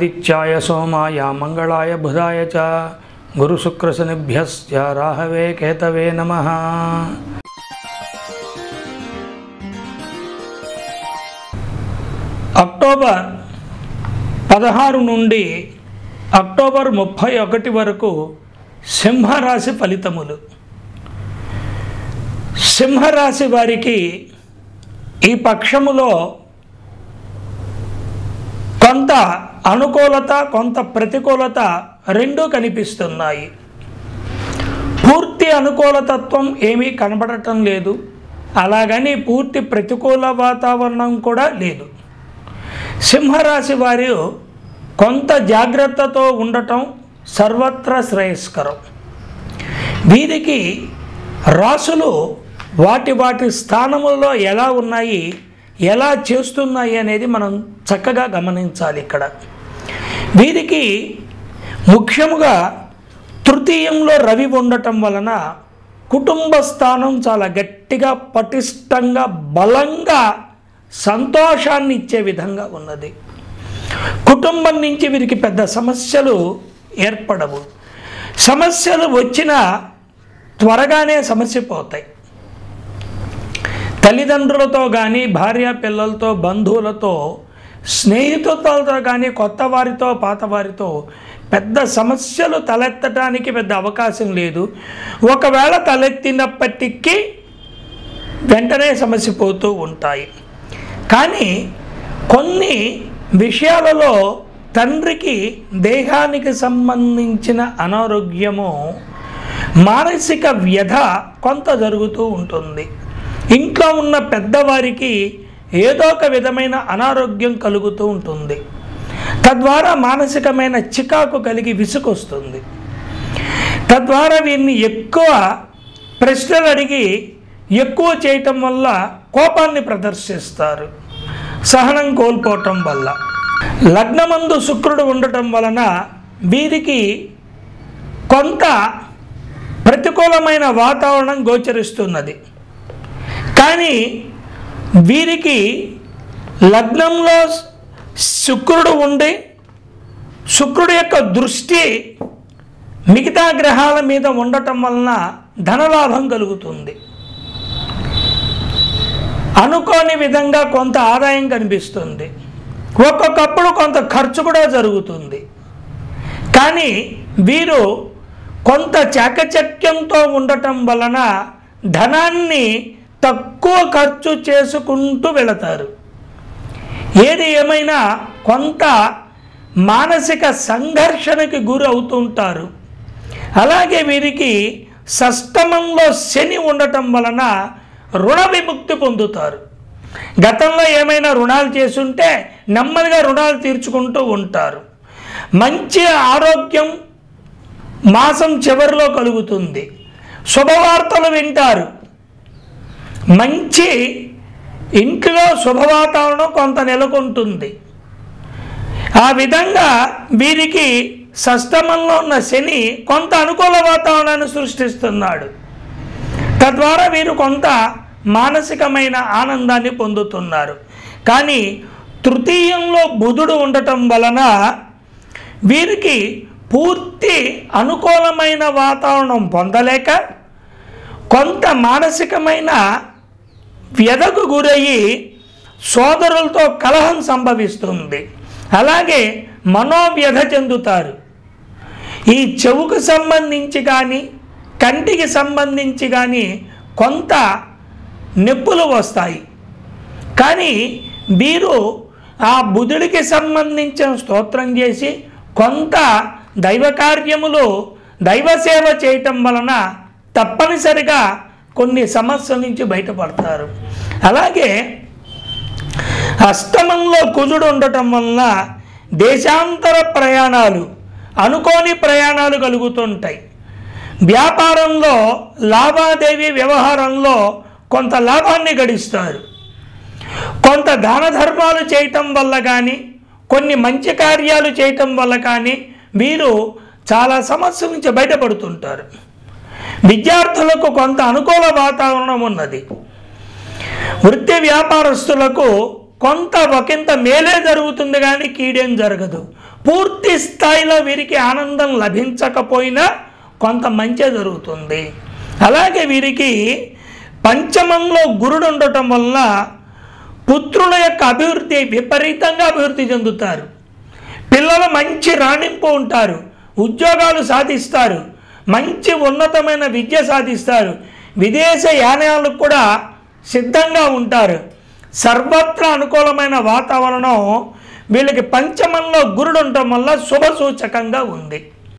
ఆదిత్యాయ సోమాయ మంగళాయ బుధాయ చ గురుశుక్రశనిభ్యశ్చ రాహవే కేతవే నమ అక్టోబర్ పదహారు నుండి అక్టోబర్ ముప్పై ఒకటి వరకు సింహరాశి ఫలితములు సింహరాశి వారికి ఈ పక్షములో కొంత అనుకూలత కొంత ప్రతికూలత రెండూ కనిపిస్తున్నాయి పూర్తి అనుకూలతత్వం ఏమీ కనబడటం లేదు అలాగని పూర్తి ప్రతికూల వాతావరణం కూడా లేదు సింహరాశి వారు కొంత జాగ్రత్తతో ఉండటం సర్వత్రా శ్రేయస్కరం వీరికి రాసులు వాటి వాటి స్థానములలో ఎలా ఉన్నాయి ఎలా చేస్తున్నాయి అనేది మనం చక్కగా గమనించాలి ఇక్కడ వీరికి ముఖ్యముగా తృతీయంలో రవి ఉండటం వలన కుటుంబ స్థానం చాలా గట్టిగా పటిష్టంగా బలంగా సంతోషాన్ని ఇచ్చే విధంగా ఉన్నది కుటుంబం నుంచి వీరికి పెద్ద సమస్యలు ఏర్పడవు సమస్యలు వచ్చినా త్వరగానే సమస్య పోతాయి తల్లిదండ్రులతో కానీ భార్య పిల్లలతో బంధువులతో స్నేహితులతో కానీ కొత్త వారితో పాత వారితో పెద్ద సమస్యలు తలెత్తడానికి పెద్ద అవకాశం లేదు ఒకవేళ తలెత్తినప్పటికీ వెంటనే సమస్య పోతూ ఉంటాయి కానీ కొన్ని విషయాలలో తండ్రికి దేహానికి సంబంధించిన అనారోగ్యము మానసిక వ్యధ కొంత జరుగుతూ ఉంటుంది ఇంట్లో ఉన్న పెద్దవారికి ఏదో ఒక విధమైన అనారోగ్యం కలుగుతూ ఉంటుంది తద్వారా మానసికమైన చికాకు కలిగి విసుకొస్తుంది తద్వారా వీరిని ఎక్కువ ప్రశ్నలు అడిగి ఎక్కువ చేయటం వల్ల కోపాన్ని ప్రదర్శిస్తారు సహనం కోల్పోవటం వల్ల లగ్నమందు శుక్రుడు ఉండటం వలన వీరికి కొంత ప్రతికూలమైన వాతావరణం గోచరిస్తున్నది కానీ వీరికి లగ్నంలో శుక్రుడు ఉండి శుక్రుడు యొక్క దృష్టి మిగతా గ్రహాల మీద ఉండటం వలన ధనలాభం కలుగుతుంది అనుకోని విధంగా కొంత ఆదాయం కనిపిస్తుంది ఒక్కొక్కప్పుడు కొంత ఖర్చు కూడా జరుగుతుంది కానీ వీరు కొంత చాకచక్యంతో ఉండటం వలన ధనాన్ని తక్కువ ఖర్చు చేసుకుంటూ వెళతారు ఏది ఏమైనా కొంత మానసిక సంఘర్షణకి గురి అవుతుంటారు అలాగే వీరికి సష్టమంలో శని ఉండటం వలన రుణ విముక్తి పొందుతారు గతంలో ఏమైనా రుణాలు చేసుంటే నెమ్మదిగా రుణాలు తీర్చుకుంటూ ఉంటారు మంచి ఆరోగ్యం మాసం చివరిలో కలుగుతుంది శుభవార్తలు వింటారు మంచి ఇంట్లో శుభవాతావరణం కొంత నెలకొంటుంది ఆ విధంగా వీరికి సష్టమంలో ఉన్న శని కొంత అనుకూల వాతావరణాన్ని సృష్టిస్తున్నాడు తద్వారా వీరు కొంత మానసికమైన ఆనందాన్ని పొందుతున్నారు కానీ తృతీయంలో బుధుడు ఉండటం వలన వీరికి పూర్తి అనుకూలమైన వాతావరణం పొందలేక కొంత మానసికమైన వ్యధకు గురయ్యి సోదరులతో కలహం సంభవిస్తుంది అలాగే మనోవ్యధ చెందుతారు ఈ చెవుకు సంబంధించి కానీ కంటికి సంబంధించి కానీ కొంత నొప్పులు వస్తాయి కానీ వీరు ఆ బుధుడికి సంబంధించిన స్తోత్రం చేసి కొంత దైవ కార్యములు దైవ సేవ చేయటం వలన తప్పనిసరిగా కొన్ని సమస్యల నుంచి బయటపడతారు అలాగే అష్టమంలో కుజుడు ఉండటం వలన దేశాంతర ప్రయాణాలు అనుకోని ప్రయాణాలు కలుగుతుంటాయి వ్యాపారంలో లావాదేవీ వ్యవహారంలో కొంత లాభాన్ని గడిస్తారు కొంత దాన ధర్మాలు చేయటం వల్ల కానీ కొన్ని మంచి కార్యాలు చేయటం వల్ల కానీ వీరు చాలా సమస్యల నుంచి బయటపడుతుంటారు విద్యార్థులకు కొంత అనుకూల వాతావరణం ఉన్నది వృత్తి వ్యాపారస్తులకు కొంత ఒకంత మేలే జరుగుతుంది కానీ కీడేం జరగదు పూర్తి స్థాయిలో వీరికి ఆనందం లభించకపోయినా కొంత మంచి జరుగుతుంది అలాగే వీరికి పంచమంలో గురుడు ఉండటం వల్ల పుత్రుల యొక్క అభివృద్ధి విపరీతంగా అభివృద్ధి చెందుతారు పిల్లలు మంచి రాణింపు ఉంటారు ఉద్యోగాలు సాధిస్తారు మంచి ఉన్నతమైన విద్య సాధిస్తారు విదేశ యానాలకు కూడా సిద్ధంగా ఉంటారు సర్వత్రా అనుకూలమైన వాతావరణం వీళ్ళకి పంచమంలో గురుడు ఉండటం వల్ల శుభ సూచకంగా ఉంది